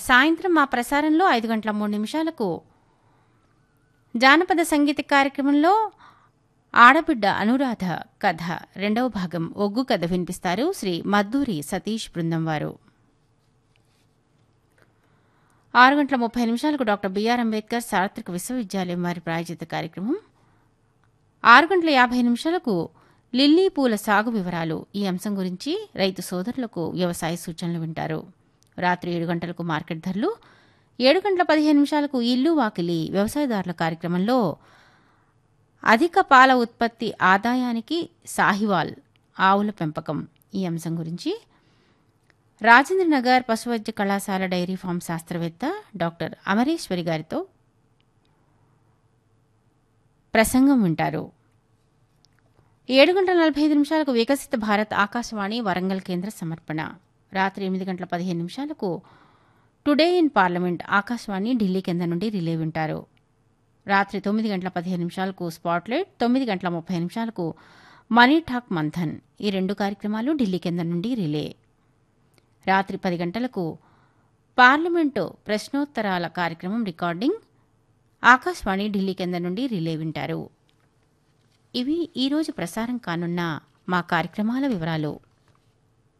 సాయంత్రం మా ప్రసారంలో ఐదు గంటల మూడు నిమిషాలకు జానపద సంగీత కార్యక్రమంలో ఆడబిడ్డ అనురాధ కథ రెండవ భాగం ఒగ్గు కథ వినిపిస్తారు శ్రీ మద్దూరి సతీష్ బృందం వారు ఆరు గంటల ముప్పై నిమిషాలకు డాక్టర్ బిఆర్ అంబేద్కర్ సార్వత్రిక విశ్వవిద్యాలయం వారి ప్రాయోజిత కార్యక్రమం ఆరు గంటల యాభై నిమిషాలకు లిల్లీ పూల సాగు వివరాలు ఈ అంశం గురించి రైతు సోదరులకు వ్యవసాయ సూచనలు వింటారు రాత్రి ఏడు గంటలకు మార్కెట్ ధరలు ఏడు గంటల పదిహేను నిమిషాలకు ఇల్లు వాకిలి వ్యవసాయదారుల కార్యక్రమంలో అధిక పాల ఉత్పత్తి ఆదాయానికి సాహివాల్ ఆవుల పెంపకం ఈ అంశం గురించి రాజేంద్రనగర్ పశువైద్య కళాశాల డైరీ ఫామ్ శాస్త్రవేత్త డాక్టర్ అమరేశ్వరి గారితో ప్రసంగం వింటారు ఏడు గంటల నలభై ఐదు నిమిషాలకు వికసిత భారత్ ఆకాశవాణి వరంగల్ కేంద్ర సమర్పణ రాత్రి ఎనిమిది గంటల పదిహేను నిమిషాలకు today in parliament Akashvani Delhi కేంద్రం నుండి రిలే వింటారు రాత్రి తొమ్మిది గంటల పదిహేను నిమిషాలకు స్పాట్లైట్ తొమ్మిది గంటల ముప్పై నిమిషాలకు మనీ టాక్ మంథన్ ఈ రెండు కార్యక్రమాలు ఢిల్లీ కేంద్రం నుండి రిలే రాత్రి పది గంటలకు పార్లమెంటు ప్రశ్నోత్తరాల కార్యక్రమం రికార్డింగ్ ఆకాశవాణి ఢిల్లీ కేంద్రం నుండి రిలే వింటారు ఇవి ఈరోజు ప్రసారం కానున్న మా కార్యక్రమాల వివరాలు